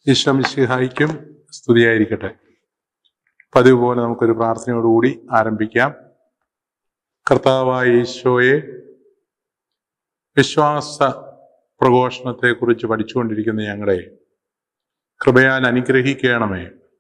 ഈശ്വമിശിഹായിക്കും സ്തുതിയായിരിക്കട്ടെ പതിവ് പോലെ നമുക്കൊരു പ്രാർത്ഥനയോടുകൂടി ആരംഭിക്കാം കർത്താവായ ഈശോയെ വിശ്വാസ പ്രഘോഷണത്തെക്കുറിച്ച് പഠിച്ചുകൊണ്ടിരിക്കുന്ന ഞങ്ങളെ കൃപയാൽ അനുഗ്രഹിക്കണമേ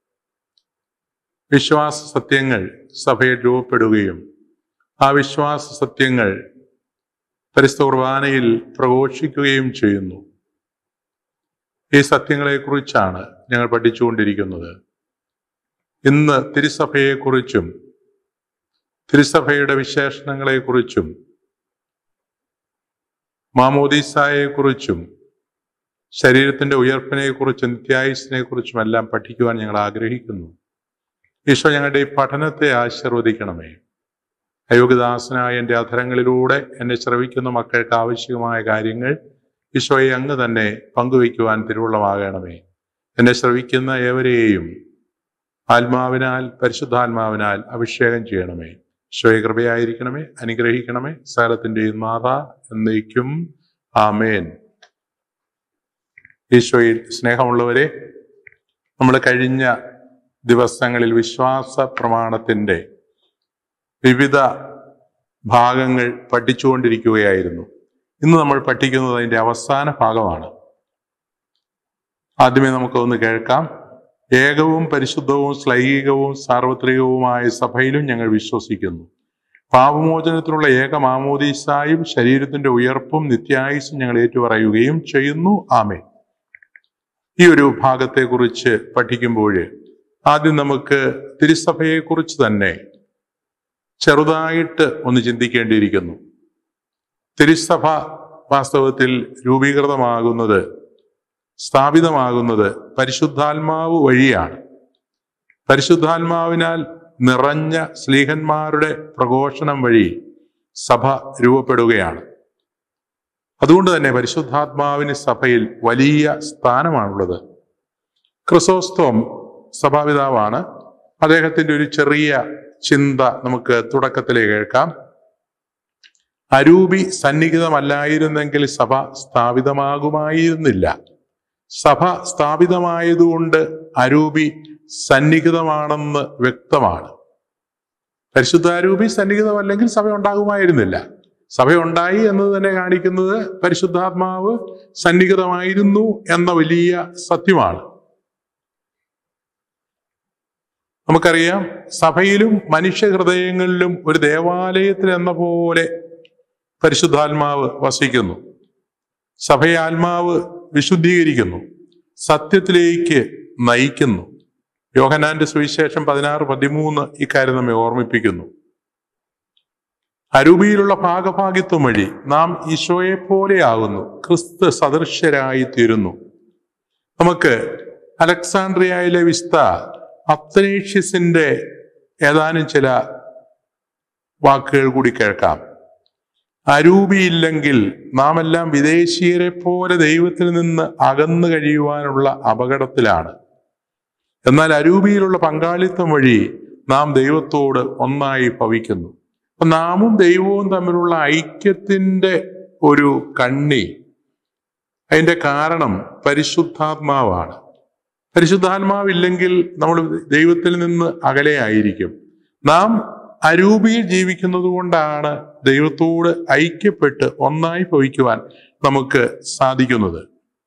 വിശ്വാസ സത്യങ്ങൾ സഭയിൽ രൂപപ്പെടുകയും ആ വിശ്വാസ സത്യങ്ങൾ പരിസ്ഥ കുർബാനയിൽ പ്രഘോഷിക്കുകയും ചെയ്യുന്നു ഈ സത്യങ്ങളെക്കുറിച്ചാണ് ഞങ്ങൾ പഠിച്ചുകൊണ്ടിരിക്കുന്നത് ഇന്ന് തിരുസഭയെക്കുറിച്ചും തിരുസഭയുടെ വിശേഷണങ്ങളെക്കുറിച്ചും മാമോദീസായെക്കുറിച്ചും ശരീരത്തിന്റെ ഉയർപ്പിനെക്കുറിച്ചും നിത്യായുസിനെക്കുറിച്ചും എല്ലാം പഠിക്കുവാൻ ഞങ്ങൾ ആഗ്രഹിക്കുന്നു ഈശോ ഞങ്ങളുടെ ഈ പഠനത്തെ ആശീർവദിക്കണമേ അയോഗ്യദാസനായ എൻ്റെ അധരങ്ങളിലൂടെ എന്നെ ശ്രവിക്കുന്ന മക്കൾക്ക് ആവശ്യമായ കാര്യങ്ങൾ ഈശോയെ അങ്ങ് തന്നെ പങ്കുവയ്ക്കുവാൻ തിരുവുള്ളമാകണമേ എന്നെ ശ്രവിക്കുന്ന ഏവരെയും ആത്മാവിനാൽ പരിശുദ്ധാത്മാവിനാൽ അഭിഷേകം ചെയ്യണമേ ഈശോയെ കൃപയായിരിക്കണമേ അനുഗ്രഹിക്കണമേ സകലത്തിൻ്റെയും മാത എന്നേക്കും ആമേൻ ഈശോയിൽ സ്നേഹമുള്ളവരെ നമ്മൾ കഴിഞ്ഞ ദിവസങ്ങളിൽ വിശ്വാസ പ്രമാണത്തിൻ്റെ വിവിധ ഭാഗങ്ങൾ പഠിച്ചുകൊണ്ടിരിക്കുകയായിരുന്നു ഇന്ന് നമ്മൾ പഠിക്കുന്നത് അതിൻ്റെ അവസാന ഭാഗമാണ് ആദ്യമേ നമുക്കൊന്ന് കേൾക്കാം ഏകവും പരിശുദ്ധവും ശ്ലൈഹികവും സാർവത്രികവുമായ സഭയിലും ഞങ്ങൾ വിശ്വസിക്കുന്നു പാപമോചനത്തിനുള്ള ഏക മാമോദീസായും ശരീരത്തിന്റെ ഉയർപ്പും നിത്യായുസും ഞങ്ങൾ ഏറ്റുപറയുകയും ചെയ്യുന്നു ആമേ ഈ ഒരു ഭാഗത്തെക്കുറിച്ച് പഠിക്കുമ്പോൾ ആദ്യം നമുക്ക് തിരുസഭയെക്കുറിച്ച് തന്നെ ചെറുതായിട്ട് ഒന്ന് ചിന്തിക്കേണ്ടിയിരിക്കുന്നു തിരുസഭ വാസ്തവത്തിൽ രൂപീകൃതമാകുന്നത് സ്ഥാപിതമാകുന്നത് പരിശുദ്ധാത്മാവ് വഴിയാണ് പരിശുദ്ധാത്മാവിനാൽ നിറഞ്ഞ സ്ലീഹന്മാരുടെ പ്രഘോഷണം വഴി സഭ രൂപപ്പെടുകയാണ് അതുകൊണ്ട് തന്നെ പരിശുദ്ധാത്മാവിന് സഭയിൽ വലിയ സ്ഥാനമാണുള്ളത് ക്രിസോസ്തോം സഭാപിതാവാണ് അദ്ദേഹത്തിന്റെ ഒരു ചെറിയ ചിന്ത നമുക്ക് തുടക്കത്തിലേ കേൾക്കാം അരൂപി സന്നിഹിതമല്ലായിരുന്നെങ്കിൽ സഭ സ്ഥാപിതമാകുമായിരുന്നില്ല സഭ സ്ഥാപിതമായതുകൊണ്ട് അരൂപി സന്നിഹിതമാണെന്ന് വ്യക്തമാണ് പരിശുദ്ധാരൂപി സന്നിഹിതമല്ലെങ്കിൽ സഭ ഉണ്ടാകുമായിരുന്നില്ല സഭ ഉണ്ടായി എന്നത് തന്നെ കാണിക്കുന്നത് പരിശുദ്ധാത്മാവ് സന്നിഹിതമായിരുന്നു എന്ന വലിയ സത്യമാണ് നമുക്കറിയാം സഭയിലും മനുഷ്യ ഹൃദയങ്ങളിലും ഒരു ദേവാലയത്തിൽ എന്ന പോലെ പരിശുദ്ധാത്മാവ് വസിക്കുന്നു സഭയെ ആത്മാവ് വിശുദ്ധീകരിക്കുന്നു സത്യത്തിലേക്ക് നയിക്കുന്നു യോഹനാന്റെ സുവിശേഷം പതിനാറ് പതിമൂന്ന് ഇക്കാര്യം നമ്മെ ഓർമ്മിപ്പിക്കുന്നു അരൂപിയിലുള്ള ഭാഗഭാഗിത്വം വഴി നാം ഈശോയെ പോലെയാകുന്നു ക്രിസ്തു സദൃശ്യരായി തീരുന്നു നമുക്ക് അലക്സാണ്ട്രിയയിലെ വിസ്ത അത്തനേഷ്യസിന്റെ ഏതാനും ചില വാക്കുകൾ കൂടി കേൾക്കാം അരൂപിയില്ലെങ്കിൽ നാം എല്ലാം വിദേശീയരെ പോലെ ദൈവത്തിൽ നിന്ന് അകന്നു കഴിയുവാനുള്ള അപകടത്തിലാണ് എന്നാൽ അരൂപിയിലുള്ള പങ്കാളിത്തം വഴി നാം ദൈവത്തോട് ഒന്നായി ഭവിക്കുന്നു അപ്പൊ നാമും ദൈവവും തമ്മിലുള്ള ഐക്യത്തിന്റെ ഒരു കണ്ണി അതിന്റെ കാരണം പരിശുദ്ധാത്മാവാണ് പരിശുദ്ധാത്മാവില്ലെങ്കിൽ നമ്മൾ ദൈവത്തിൽ നിന്ന് അകലെയായിരിക്കും നാം അരൂപിയിൽ ജീവിക്കുന്നത് കൊണ്ടാണ് ദൈവത്തോട് ഐക്യപ്പെട്ട് ഒന്നായി ഭവിക്കുവാൻ നമുക്ക് സാധിക്കുന്നത്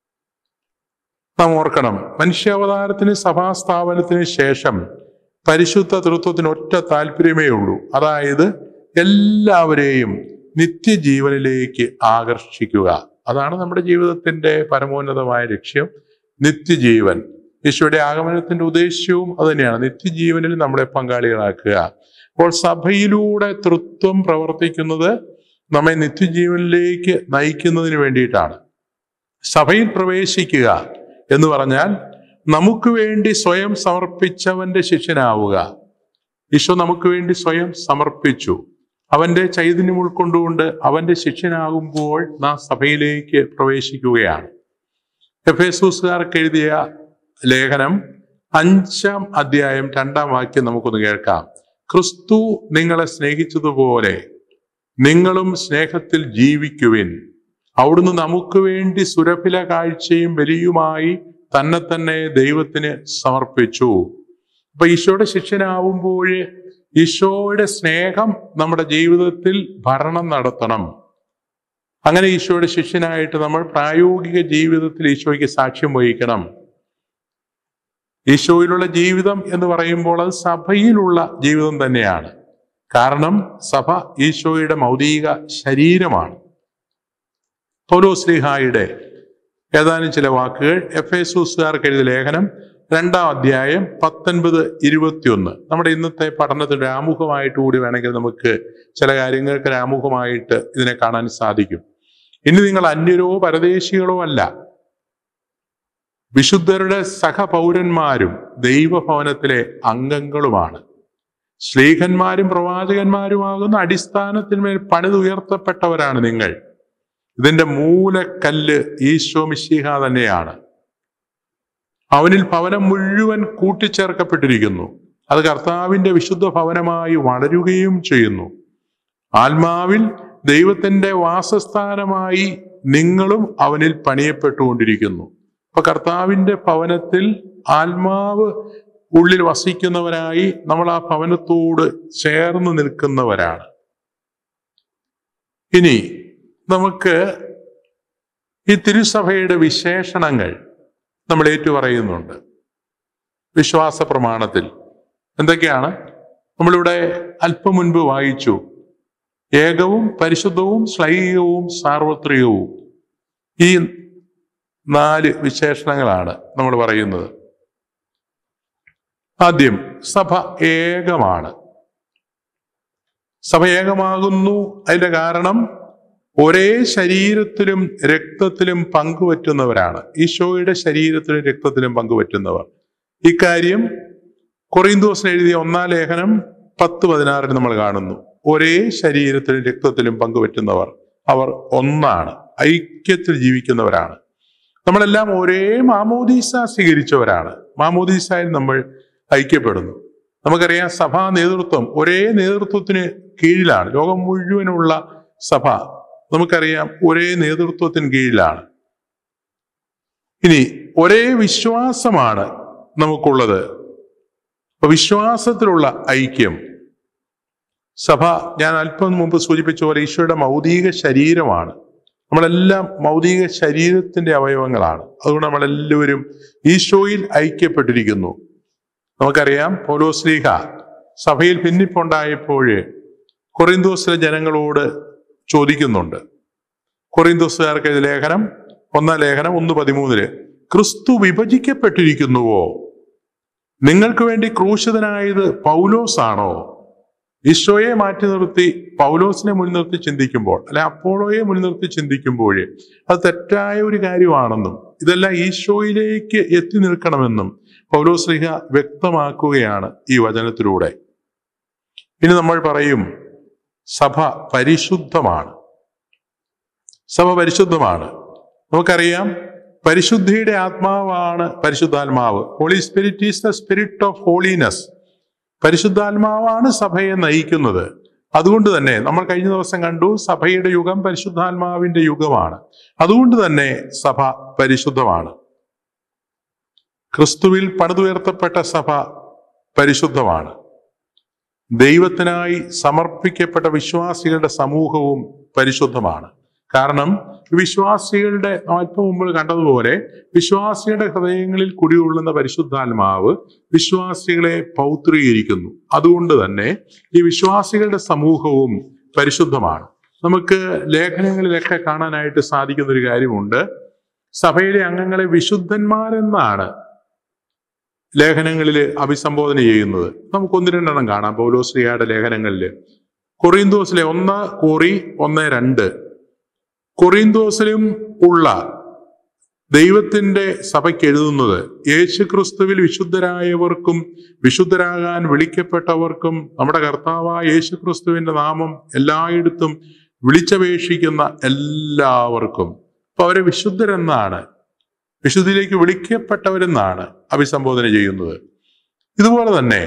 നാം ഓർക്കണം മനുഷ്യാവതാരത്തിന് സഭാസ്ഥാപനത്തിന് ശേഷം പരിശുദ്ധ തൃത്വത്തിന് ഒറ്റ താല്പര്യമേ ഉള്ളൂ അതായത് എല്ലാവരെയും നിത്യജീവനിലേക്ക് ആകർഷിക്കുക അതാണ് നമ്മുടെ ജീവിതത്തിന്റെ പരമോന്നതമായ ലക്ഷ്യം നിത്യജീവൻ ഈശോയുടെ ആഗമനത്തിന്റെ ഉദ്ദേശ്യവും അതുതന്നെയാണ് നിത്യജീവനിൽ നമ്മളെ പങ്കാളികളാക്കുക അപ്പോൾ സഭയിലൂടെ തൃത്വം പ്രവർത്തിക്കുന്നത് നമ്മെ നിത്യജീവനിലേക്ക് നയിക്കുന്നതിന് വേണ്ടിയിട്ടാണ് സഭയിൽ പ്രവേശിക്കുക എന്ന് പറഞ്ഞാൽ നമുക്ക് വേണ്ടി സ്വയം സമർപ്പിച്ചവന്റെ ശിഷ്യനാവുക ഈശോ നമുക്ക് വേണ്ടി സ്വയം സമർപ്പിച്ചു അവന്റെ ചൈതന്യം ഉൾക്കൊണ്ടുകൊണ്ട് അവന്റെ ശിഷ്യനാകുമ്പോൾ നാം സഭയിലേക്ക് പ്രവേശിക്കുകയാണ് എഫേസൂസുകാർക്ക് എഴുതിയ ലേഖനം അഞ്ചാം അധ്യായം രണ്ടാം വാക്യം നമുക്കൊന്ന് കേൾക്കാം ക്രിസ്തു നിങ്ങളെ സ്നേഹിച്ചതുപോലെ നിങ്ങളും സ്നേഹത്തിൽ ജീവിക്കുവിൻ അവിടുന്ന് നമുക്ക് വേണ്ടി സുരഭില കാഴ്ചയും ബലിയുമായി തന്നെ തന്നെ ദൈവത്തിന് സമർപ്പിച്ചു അപ്പൊ ഈശോയുടെ ശിഷ്യനാവുമ്പോൾ ഈശോയുടെ സ്നേഹം നമ്മുടെ ജീവിതത്തിൽ ഭരണം നടത്തണം അങ്ങനെ ഈശോയുടെ ശിഷ്യനായിട്ട് നമ്മൾ പ്രായോഗിക ജീവിതത്തിൽ ഈശോയ്ക്ക് സാക്ഷ്യം വഹിക്കണം ഈശോയിലുള്ള ജീവിതം എന്ന് പറയുമ്പോൾ അത് സഭയിലുള്ള ജീവിതം തന്നെയാണ് കാരണം സഭ ഈശോയുടെ മൗലിക ശരീരമാണ് പൗലോസ്ലിഹായുടെ ഏതാനും ചില വാക്കുകൾ എഫ് എ സൂസുകാർക്ക് എഴുതിയ ലേഖനം രണ്ടാം അധ്യായം പത്തൊൻപത് ഇരുപത്തിയൊന്ന് നമ്മുടെ ഇന്നത്തെ പഠനത്തിന്റെ ആമുഖമായിട്ട് കൂടി വേണമെങ്കിൽ നമുക്ക് ചില കാര്യങ്ങൾക്ക് ആമുഖമായിട്ട് ഇതിനെ കാണാൻ സാധിക്കും ഇനി നിങ്ങൾ അന്യരോ പരദേശികളോ അല്ല വിശുദ്ധരുടെ സഹപൗരന്മാരും ദൈവഭവനത്തിലെ അംഗങ്ങളുമാണ് ശ്ലീഹന്മാരും പ്രവാചകന്മാരുമാകുന്ന അടിസ്ഥാനത്തിന്മേൽ പണിതുയർത്തപ്പെട്ടവരാണ് നിങ്ങൾ ഇതിന്റെ മൂലക്കല്ല് ഈശോ മിശിഹ തന്നെയാണ് അവനിൽ ഭവനം മുഴുവൻ കൂട്ടിച്ചേർക്കപ്പെട്ടിരിക്കുന്നു അത് കർത്താവിന്റെ വിശുദ്ധ ഭവനമായി വളരുകയും ചെയ്യുന്നു ആത്മാവിൽ ദൈവത്തിന്റെ വാസസ്ഥാനമായി നിങ്ങളും അവനിൽ പണിയപ്പെട്ടുകൊണ്ടിരിക്കുന്നു അപ്പൊ കർത്താവിന്റെ ഭവനത്തിൽ ആത്മാവ് ഉള്ളിൽ വസിക്കുന്നവരായി നമ്മൾ ആ ഭവനത്തോട് ചേർന്ന് നിൽക്കുന്നവരാണ് ഇനി നമുക്ക് ഈ തിരുസഭയുടെ വിശേഷണങ്ങൾ നമ്മൾ ഏറ്റുപറയുന്നുണ്ട് വിശ്വാസ പ്രമാണത്തിൽ എന്തൊക്കെയാണ് നമ്മളിവിടെ അല്പം മുൻപ് വായിച്ചു ഏകവും പരിശുദ്ധവും ശ്ലൈകവും സാർവത്രികവും ഈ നാല് വിശേഷണങ്ങളാണ് നമ്മൾ പറയുന്നത് ആദ്യം സഭ ഏകമാണ് സഭ ഏകമാകുന്നു അതിന്റെ കാരണം ഒരേ ശരീരത്തിലും രക്തത്തിലും പങ്കുപറ്റുന്നവരാണ് ഈശോയുടെ ശരീരത്തിലും രക്തത്തിലും പങ്കുപറ്റുന്നവർ ഇക്കാര്യം കൊറിന്തോസിന് എഴുതിയ ഒന്നാം ലേഖനം പത്ത് പതിനാറിന് നമ്മൾ കാണുന്നു ഒരേ ശരീരത്തിലും രക്തത്തിലും പങ്കുപറ്റുന്നവർ അവർ ഒന്നാണ് ഐക്യത്തിൽ ജീവിക്കുന്നവരാണ് നമ്മളെല്ലാം ഒരേ മാമോദീസ സ്വീകരിച്ചവരാണ് മാമോദീസയിൽ നമ്മൾ ഐക്യപ്പെടുന്നു നമുക്കറിയാം സഭാ നേതൃത്വം ഒരേ നേതൃത്വത്തിന് കീഴിലാണ് ലോകം മുഴുവനുള്ള സഭ നമുക്കറിയാം ഒരേ നേതൃത്വത്തിന് കീഴിലാണ് ഇനി ഒരേ വിശ്വാസമാണ് നമുക്കുള്ളത് അപ്പൊ വിശ്വാസത്തിലുള്ള ഐക്യം സഭ ഞാൻ അല്പം മുമ്പ് സൂചിപ്പിച്ച പോലെ ഈശോയുടെ മൗതിക ശരീരമാണ് നമ്മളെല്ലാം മൗതിക ശരീരത്തിന്റെ അവയവങ്ങളാണ് അതുകൊണ്ട് നമ്മളെല്ലാവരും ഈശോയിൽ ഐക്യപ്പെട്ടിരിക്കുന്നു നമുക്കറിയാം പൗലോസ്ലീഹ സഭയിൽ ഭിന്നിപ്പുണ്ടായപ്പോഴ് കൊറിന്തോസിലെ ജനങ്ങളോട് ചോദിക്കുന്നുണ്ട് കൊറിന്തോസുകാർക്ക് ഇത് ലേഖനം ഒന്നാം ലേഖനം ഒന്ന് പതിമൂന്നില് ക്രിസ്തു വിഭജിക്കപ്പെട്ടിരിക്കുന്നുവോ നിങ്ങൾക്ക് വേണ്ടി ക്രൂശിതനായത് പൗലോസ് ആണോ ഈശോയെ മാറ്റി നിർത്തി പൗലോസിനെ മുൻനിർത്തി ചിന്തിക്കുമ്പോൾ അല്ലെ അപ്പോളോയെ മുൻനിർത്തി ചിന്തിക്കുമ്പോൾ അത് തെറ്റായ ഒരു കാര്യമാണെന്നും ഇതെല്ലാം ഈശോയിലേക്ക് എത്തി നിൽക്കണമെന്നും പൗലോസ്ലിഹ വ്യക്തമാക്കുകയാണ് ഈ വചനത്തിലൂടെ ഇനി നമ്മൾ പറയും സഭ പരിശുദ്ധമാണ് സഭ പരിശുദ്ധമാണ് നമുക്കറിയാം പരിശുദ്ധിയുടെ ആത്മാവാണ് പരിശുദ്ധാത്മാവ് holy spirit is the spirit of holiness പരിശുദ്ധാത്മാവാണ് സഭയെ നയിക്കുന്നത് അതുകൊണ്ട് തന്നെ നമ്മൾ കഴിഞ്ഞ ദിവസം കണ്ടു സഭയുടെ യുഗം പരിശുദ്ധാത്മാവിന്റെ യുഗമാണ് അതുകൊണ്ട് തന്നെ സഭ പരിശുദ്ധമാണ് ക്രിസ്തുവിൽ പണിതുയർത്തപ്പെട്ട സഭ പരിശുദ്ധമാണ് ദൈവത്തിനായി സമർപ്പിക്കപ്പെട്ട വിശ്വാസികളുടെ സമൂഹവും പരിശുദ്ധമാണ് കാരണം വിശ്വാസികളുടെ അല്പം മുമ്പ് കണ്ടതുപോലെ വിശ്വാസികളുടെ ഹൃദയങ്ങളിൽ കുടികൊള്ളുന്ന പരിശുദ്ധാത്മാവ് വിശ്വാസികളെ പൗത്രീകരിക്കുന്നു അതുകൊണ്ട് തന്നെ ഈ വിശ്വാസികളുടെ സമൂഹവും പരിശുദ്ധമാണ് നമുക്ക് ലേഖനങ്ങളിലൊക്കെ കാണാനായിട്ട് സാധിക്കുന്ന ഒരു കാര്യമുണ്ട് സഭയിലെ അംഗങ്ങളെ വിശുദ്ധന്മാരെന്നാണ് ലേഖനങ്ങളിൽ അഭിസംബോധന ചെയ്യുന്നത് നമുക്ക് ഒന്ന് രണ്ടെണ്ണം കാണാം പൗലോശ്രീയുടെ ലേഖനങ്ങളിൽ കൊറിന്തോസിലെ ഒന്ന് കോറി ഒന്ന് രണ്ട് കൊറിന്തോസിലും ഉള്ള ദൈവത്തിന്റെ സഭയ്ക്ക് എഴുതുന്നത് യേശു ക്രിസ്തുവിൽ വിശുദ്ധരായവർക്കും വിശുദ്ധരാകാൻ വിളിക്കപ്പെട്ടവർക്കും നമ്മുടെ കർത്താവായ യേശു ക്രിസ്തുവിന്റെ നാമം എല്ലായിടത്തും വിളിച്ചപേക്ഷിക്കുന്ന എല്ലാവർക്കും അപ്പൊ അവരെ വിശുദ്ധരെന്നാണ് വിശുദ്ധിയിലേക്ക് വിളിക്കപ്പെട്ടവരെന്നാണ് അഭിസംബോധന ചെയ്യുന്നത് ഇതുപോലെ തന്നെ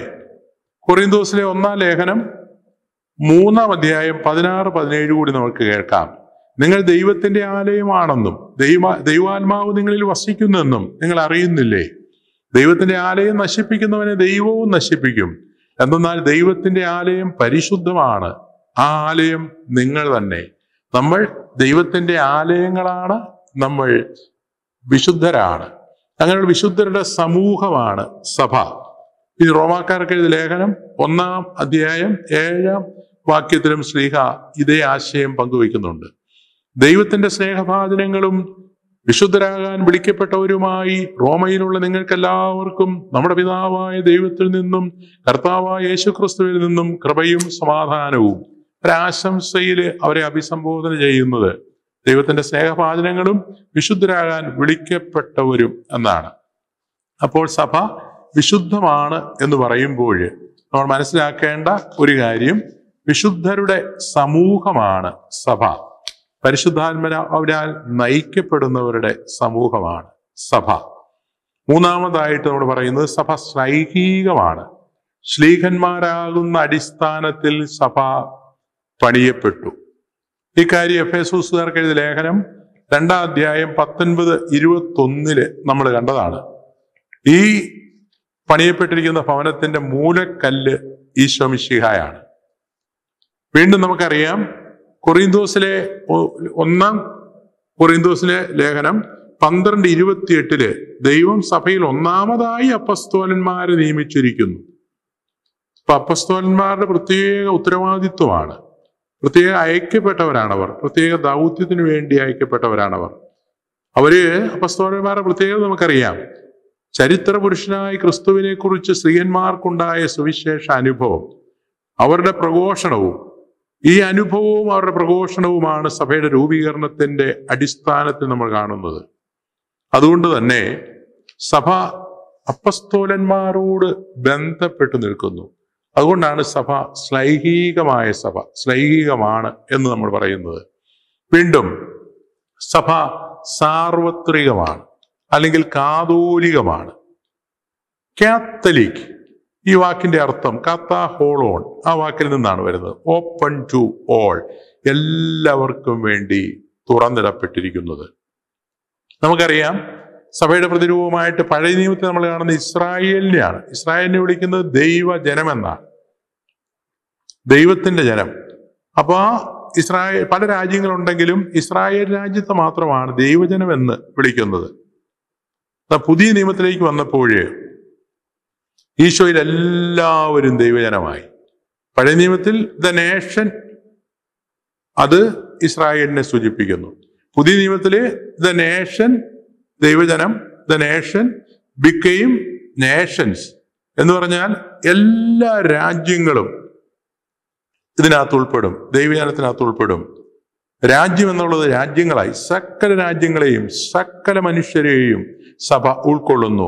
കൊറിന്തോസിലെ ഒന്നാം ലേഖനം മൂന്നാം അധ്യായം പതിനാറ് പതിനേഴ് കൂടി നമുക്ക് കേൾക്കാം നിങ്ങൾ ദൈവത്തിന്റെ ആലയമാണെന്നും ദൈവ ദൈവാത്മാവ് നിങ്ങളിൽ വസിക്കുന്നെന്നും നിങ്ങൾ അറിയുന്നില്ലേ ദൈവത്തിന്റെ ആലയം നശിപ്പിക്കുന്നവനെ ദൈവവും നശിപ്പിക്കും എന്തെന്നാൽ ദൈവത്തിന്റെ ആലയം പരിശുദ്ധമാണ് ആ ആലയം നിങ്ങൾ തന്നെ നമ്മൾ ദൈവത്തിന്റെ ആലയങ്ങളാണ് നമ്മൾ വിശുദ്ധരാണ് അങ്ങനെയുള്ള വിശുദ്ധരുടെ സമൂഹമാണ് സഭ ഈ റോമാക്കാർക്ക് എഴുതിയ ലേഖനം ഒന്നാം അധ്യായം ഏഴാം വാക്യത്തിലും ശ്രീഹ ഇതേ ആശയം പങ്കുവയ്ക്കുന്നുണ്ട് ദൈവത്തിന്റെ സ്നേഹഭാചനങ്ങളും വിശുദ്ധരാകാൻ വിളിക്കപ്പെട്ടവരുമായി റോമയിലുള്ള നിങ്ങൾക്കെല്ലാവർക്കും നമ്മുടെ പിതാവായ ദൈവത്തിൽ നിന്നും കർത്താവായ യേശുക്രിസ്തുവിൽ നിന്നും കൃപയും സമാധാനവും ഒരാശംസയിൽ അവരെ അഭിസംബോധന ചെയ്യുന്നത് ദൈവത്തിന്റെ സ്നേഹഭാചനങ്ങളും വിശുദ്ധരാകാൻ വിളിക്കപ്പെട്ടവരും എന്നാണ് അപ്പോൾ സഭ വിശുദ്ധമാണ് എന്ന് പറയുമ്പോൾ നമ്മൾ മനസ്സിലാക്കേണ്ട ഒരു കാര്യം വിശുദ്ധരുടെ സമൂഹമാണ് സഭ പരിശുദ്ധാത്മരാൽ നയിക്കപ്പെടുന്നവരുടെ സമൂഹമാണ് സഭ മൂന്നാമതായിട്ട് നമ്മൾ പറയുന്നത് സഭ ശ്ലൈഹികമാണ് ശ്ലീഹന്മാരാകുന്ന അടിസ്ഥാനത്തിൽ സഭ പണിയപ്പെട്ടു ഇക്കാര്യം എഫ് എസൂസുകാർക്ക് എഴുതിയ ലേഖനം രണ്ടാം അധ്യായം പത്തൊൻപത് ഇരുപത്തൊന്നില് നമ്മൾ കണ്ടതാണ് ഈ പണിയപ്പെട്ടിരിക്കുന്ന ഭവനത്തിന്റെ മൂലക്കല്ല് ഈശോ മിശിഹായാണ് വീണ്ടും നമുക്കറിയാം കൊറിന്തോസിലെ ഒ- ഒന്നാം കൊറിന്തോസിലെ ലേഖനം പന്ത്രണ്ട് ഇരുപത്തിയെട്ടില് ദൈവം സഭയിൽ ഒന്നാമതായി അപ്പസ്തോലന്മാരെ നിയമിച്ചിരിക്കുന്നു അപ്പൊ അപ്പസ്തോലന്മാരുടെ പ്രത്യേക ഉത്തരവാദിത്വമാണ് പ്രത്യേക അയക്കപ്പെട്ടവരാണവർ പ്രത്യേക ദൗത്യത്തിന് വേണ്ടി അയക്കപ്പെട്ടവരാണവർ അവര് അപ്പസ്തോലന്മാരുടെ പ്രത്യേകത നമുക്കറിയാം ചരിത്ര പുരുഷനായ ക്രിസ്തുവിനെ കുറിച്ച് സ്ത്രീയന്മാർക്കുണ്ടായ സുവിശേഷ അനുഭവം അവരുടെ പ്രഘോഷണവും ഈ അനുഭവവും അവരുടെ പ്രഘോഷണവുമാണ് സഭയുടെ രൂപീകരണത്തിന്റെ അടിസ്ഥാനത്തിൽ നമ്മൾ കാണുന്നത് അതുകൊണ്ട് തന്നെ സഭ അപ്പസ്തോലന്മാരോട് ബന്ധപ്പെട്ടു നിൽക്കുന്നു അതുകൊണ്ടാണ് സഭ ശ്ലൈഹികമായ സഭ ശ്ലൈഹികമാണ് എന്ന് നമ്മൾ പറയുന്നത് വീണ്ടും സഭ സാർവത്രികമാണ് അല്ലെങ്കിൽ കാതോലികമാണ് കാത്തലിക് ഈ വാക്കിന്റെ അർത്ഥം കാത്ത ഹോളോൺ ആ വാക്കിൽ നിന്നാണ് വരുന്നത് ഓപ്പൺ ടു ഓൾ എല്ലാവർക്കും വേണ്ടി തുറന്നിടപ്പെട്ടിരിക്കുന്നത് നമുക്കറിയാം സഭയുടെ പ്രതിരൂപമായിട്ട് പഴയ നിയമത്തിൽ നമ്മൾ കാണുന്ന ഇസ്രായേലിനെയാണ് ഇസ്രായേലിനെ വിളിക്കുന്നത് ദൈവജനം എന്നാണ് ദൈവത്തിന്റെ ജനം അപ്പൊ ആ ഇസ്രായേൽ പല രാജ്യങ്ങളുണ്ടെങ്കിലും ഇസ്രായേൽ രാജ്യത്തെ മാത്രമാണ് ദൈവജനം എന്ന് വിളിക്കുന്നത് ദാ പുതിയ നിയമത്തിലേക്ക് വന്നപ്പോഴ് ഈശോയിൽ എല്ലാവരും ദൈവജനമായി പഴയ നിയമത്തിൽ ദ നേഷൻ അത് ഇസ്രായേലിനെ സൂചിപ്പിക്കുന്നു പുതിയ നിയമത്തില് ദ നേഷൻ ദൈവജനം ദ നേഷൻ ബിക്കെയും നേഷൻസ് എന്ന് പറഞ്ഞാൽ എല്ലാ രാജ്യങ്ങളും ഇതിനകത്ത് ഉൾപ്പെടും ദൈവജനത്തിനകത്ത് ഉൾപ്പെടും രാജ്യം എന്നുള്ളത് രാജ്യങ്ങളായി സകല രാജ്യങ്ങളെയും സകല മനുഷ്യരെയും സഭ ഉൾക്കൊള്ളുന്നു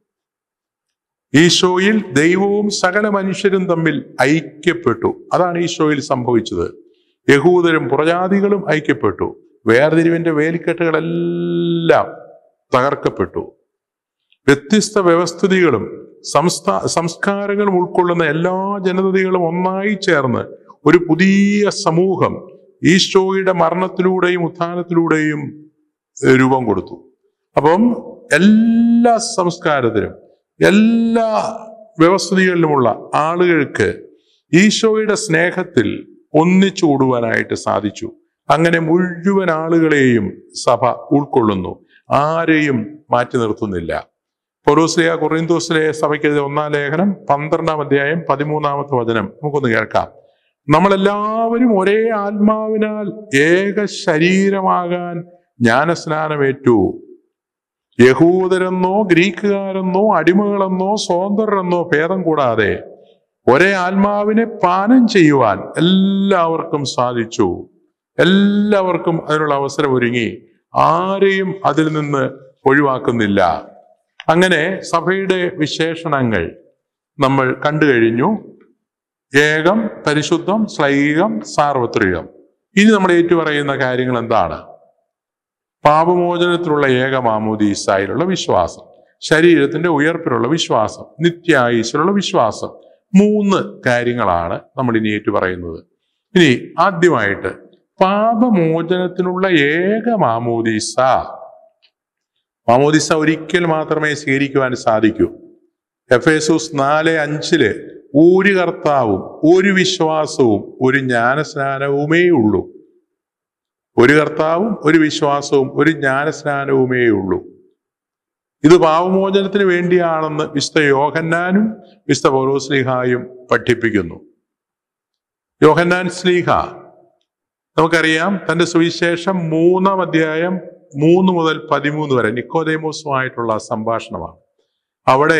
ഈശോയിൽ ദൈവവും സകല മനുഷ്യരും തമ്മിൽ ഐക്യപ്പെട്ടു അതാണ് ഈശോയിൽ സംഭവിച്ചത് യഹൂദരും പുറജാതികളും ഐക്യപ്പെട്ടു വേർതിരിവിന്റെ വേലിക്കെട്ടുകളെല്ലാം തകർക്കപ്പെട്ടു വ്യത്യസ്ത വ്യവസ്ഥിതികളും സംസ്ഥാ സംസ്കാരങ്ങളും ഉൾക്കൊള്ളുന്ന എല്ലാ ജനതകളും ഒന്നായി ചേർന്ന് ഒരു പുതിയ സമൂഹം ഈശോയുടെ മരണത്തിലൂടെയും ഉത്ഥാനത്തിലൂടെയും ഏഹ്, രൂപം കൊടുത്തു അപ്പം എല്ലാ സംസ്കാരത്തിലും എല്ലാ വ്യവസ്ഥിതികളിലുമുള്ള ആളുകൾക്ക് ഈശോയുടെ സ്നേഹത്തിൽ ഒന്നിച്ചു കൂടുവാനായിട്ട് സാധിച്ചു അങ്ങനെ മുഴുവൻ ആളുകളെയും സഭ ഉൾക്കൊള്ളുന്നു ആരെയും മാറ്റി നിർത്തുന്നില്ല പൊറൂസിയ കൊറിന്തോസിലെ സഭയ്ക്കെതിരെ ഒന്നാം ലേഖനം പന്ത്രണ്ടാം അധ്യായം പതിമൂന്നാമത്തെ വചനം നമുക്കൊന്ന് കേൾക്കാം നമ്മളെല്ലാവരും ഒരേ ആത്മാവിനാൽ ഏക ശരീരമാകാൻ ജ്ഞാനസ്നാനമേറ്റു യഹൂദരെന്നോ ഗ്രീക്കുകാരെന്നോ അടിമകളെന്നോ സ്വതന്ത്രരെന്നോ ഭേദം കൂടാതെ ഒരേ ആത്മാവിനെ പാനം ചെയ്യുവാൻ എല്ലാവർക്കും സാധിച്ചു എല്ലാവർക്കും അതിനുള്ള അവസരം ഒരുങ്ങി ആരെയും അതിൽ നിന്ന് ഒഴിവാക്കുന്നില്ല അങ്ങനെ സഭയുടെ വിശേഷണങ്ങൾ നമ്മൾ കണ്ടു കഴിഞ്ഞു ഏകം പരിശുദ്ധം ശ്ലൈകം സാർവത്രികം ഇനി നമ്മൾ ഏറ്റുപറയുന്ന കാര്യങ്ങൾ എന്താണ് പാപമോചനത്തിലുള്ള ഏക മാമോദീസായിലുള്ള വിശ്വാസം ശരീരത്തിന്റെ ഉയർപ്പിലുള്ള വിശ്വാസം നിത്യായുസിലുള്ള വിശ്വാസം മൂന്ന് കാര്യങ്ങളാണ് നമ്മൾ ഇനി ഏറ്റുപറയുന്നത് ഇനി ആദ്യമായിട്ട് പാപമോചനത്തിനുള്ള ഏക മാമോദീസ മാമോദീസ ഒരിക്കൽ മാത്രമേ സ്വീകരിക്കുവാൻ സാധിക്കൂ എഫ് എസൂസ് നാല് അഞ്ചില് ഒരു കർത്താവും ഒരു വിശ്വാസവും ഒരു ജ്ഞാനസ്നാനവുമേ ഉള്ളൂ ഒരു കർത്താവും ഒരു വിശ്വാസവും ഒരു ജ്ഞാനസ്നാനവുമേ ഉള്ളൂ ഇത് പാവമോചനത്തിന് വേണ്ടിയാണെന്ന് വിശുദ്ധ യോഹന്നാനും വിശുദ്ധ പൗരോസ്ലിഹായും പഠിപ്പിക്കുന്നു യോഹന്നാൻ സ്ലീഹ നമുക്കറിയാം തന്റെ സുവിശേഷം മൂന്നാം അധ്യായം മൂന്ന് മുതൽ പതിമൂന്ന് വരെ നിക്കോദേമോസുമായിട്ടുള്ള സംഭാഷണമാണ് അവിടെ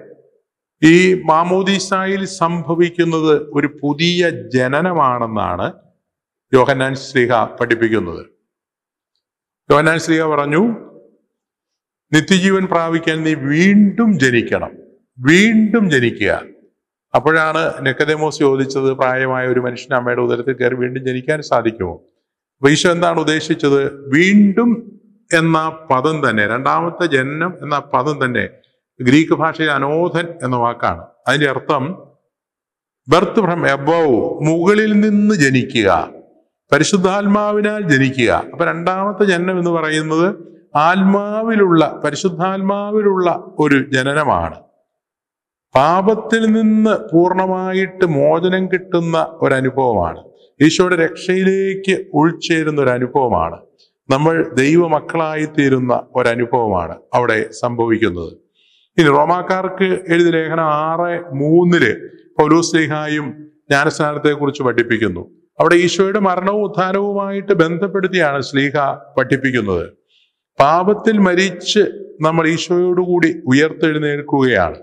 ഈ മാമോദീസായിൽ സംഭവിക്കുന്നത് ഒരു പുതിയ ജനനമാണെന്നാണ് യോഹന്നാൻ ശ്രീഹ പഠിപ്പിക്കുന്നത് യോഹന്നാൻ ശ്രീഹ പറഞ്ഞു നിത്യജീവൻ പ്രാപിക്കാൻ നീ വീണ്ടും ജനിക്കണം വീണ്ടും ജനിക്കുക അപ്പോഴാണ് നെക്കദേമോസ് ചോദിച്ചത് പ്രായമായ ഒരു മനുഷ്യൻ അമ്മയുടെ ഉദരത്തിൽ കയറി വീണ്ടും ജനിക്കാൻ സാധിക്കുമോ അപ്പൊ ഈശോ എന്താണ് ഉദ്ദേശിച്ചത് വീണ്ടും എന്ന പദം തന്നെ രണ്ടാമത്തെ ജനനം എന്ന പദം തന്നെ ഗ്രീക്ക് ഭാഷയിൽ അനോധൻ എന്ന വാക്കാണ് അതിന്റെ അർത്ഥം ബർത്ത് ഫ്രം എബവ് മുകളിൽ നിന്ന് ജനിക്കുക പരിശുദ്ധാത്മാവിനാൽ ജനിക്കുക അപ്പൊ രണ്ടാമത്തെ ജനനം എന്ന് പറയുന്നത് ആത്മാവിലുള്ള പരിശുദ്ധാത്മാവിലുള്ള ഒരു ജനനമാണ് പാപത്തിൽ നിന്ന് പൂർണ്ണമായിട്ട് മോചനം കിട്ടുന്ന ഒരനുഭവമാണ് ഈശോയുടെ രക്ഷയിലേക്ക് ഉൾച്ചേരുന്ന ഒരു അനുഭവമാണ് നമ്മൾ ദൈവമക്കളായി തീരുന്ന ഒരനുഭവമാണ് അവിടെ സംഭവിക്കുന്നത് ഇനി റോമാക്കാർക്ക് എഴുതിയ ലേഖനം ആറ് മൂന്നില് പൗലോസ്ലിഹായും ജ്ഞാനസ്നാനത്തെ കുറിച്ച് പഠിപ്പിക്കുന്നു അവിടെ ഈശോയുടെ മരണവും ഉത്ഥാനവുമായിട്ട് ബന്ധപ്പെടുത്തിയാണ് സ്ലീഹ പഠിപ്പിക്കുന്നത് പാപത്തിൽ മരിച്ച് നമ്മൾ ഈശോയോടുകൂടി ഉയർത്തെഴുന്നേൽക്കുകയാണ്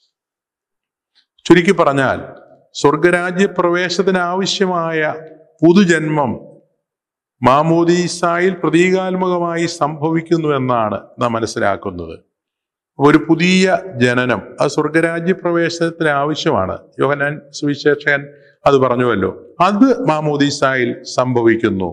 ചുരുക്കി പറഞ്ഞാൽ സ്വർഗരാജ്യ പ്രവേശത്തിന് ആവശ്യമായ പുതുജന്മം മാമോദീസായിൽ പ്രതീകാത്മകമായി സംഭവിക്കുന്നു എന്നാണ് നാം മനസ്സിലാക്കുന്നത് ഒരു പുതിയ ജനനം അത് സ്വർഗരാജ്യ പ്രവേശനത്തിന് ആവശ്യമാണ് യോഹനാൻ സുവിശേഷൻ അത് പറഞ്ഞുവല്ലോ അത് മാമോദീസായിൽ സംഭവിക്കുന്നു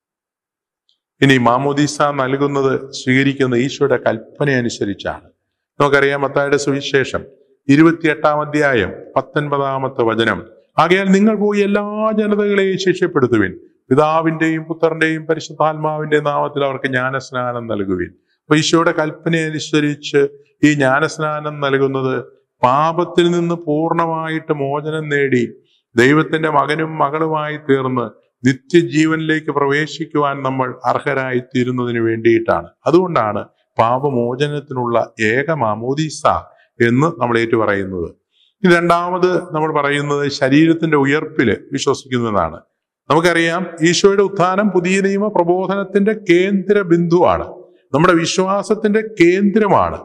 ഇനി മാമോദീസ നൽകുന്നത് സ്വീകരിക്കുന്ന ഈശോയുടെ കൽപ്പന അനുസരിച്ചാണ് നമുക്കറിയാം മത്തായുടെ സുവിശേഷം ഇരുപത്തിയെട്ടാം അധ്യായം പത്തൊൻപതാമത്തെ വചനം ആകയാൽ നിങ്ങൾ പോയി എല്ലാ ജനതകളെയും ശിക്ഷപ്പെടുത്തുവിൻ പിതാവിന്റെയും പുത്രന്റെയും പരിശുദ്ധാത്മാവിന്റെയും നാമത്തിൽ അവർക്ക് ജ്ഞാനസ്നാനം നൽകുവിൻ അപ്പൊ ഈശോയുടെ കൽപ്പന അനുസരിച്ച് ഈ ജ്ഞാനസ്നാനം നൽകുന്നത് പാപത്തിൽ നിന്ന് പൂർണ്ണമായിട്ട് മോചനം നേടി ദൈവത്തിന്റെ മകനും മകളുമായി തീർന്ന് നിത്യജീവനിലേക്ക് പ്രവേശിക്കുവാൻ നമ്മൾ അർഹരായി തീരുന്നതിന് വേണ്ടിയിട്ടാണ് അതുകൊണ്ടാണ് പാപമോചനത്തിനുള്ള ഏക മാമോദീസ എന്ന് നമ്മൾ ഏറ്റു പറയുന്നത് ഇനി രണ്ടാമത് നമ്മൾ പറയുന്നത് ശരീരത്തിന്റെ ഉയർപ്പില് വിശ്വസിക്കുന്നതാണ് നമുക്കറിയാം ഈശോയുടെ ഉത്ഥാനം പുതിയ നിയമ പ്രബോധനത്തിന്റെ കേന്ദ്ര ബിന്ദുവാണ് നമ്മുടെ വിശ്വാസത്തിന്റെ കേന്ദ്രമാണ്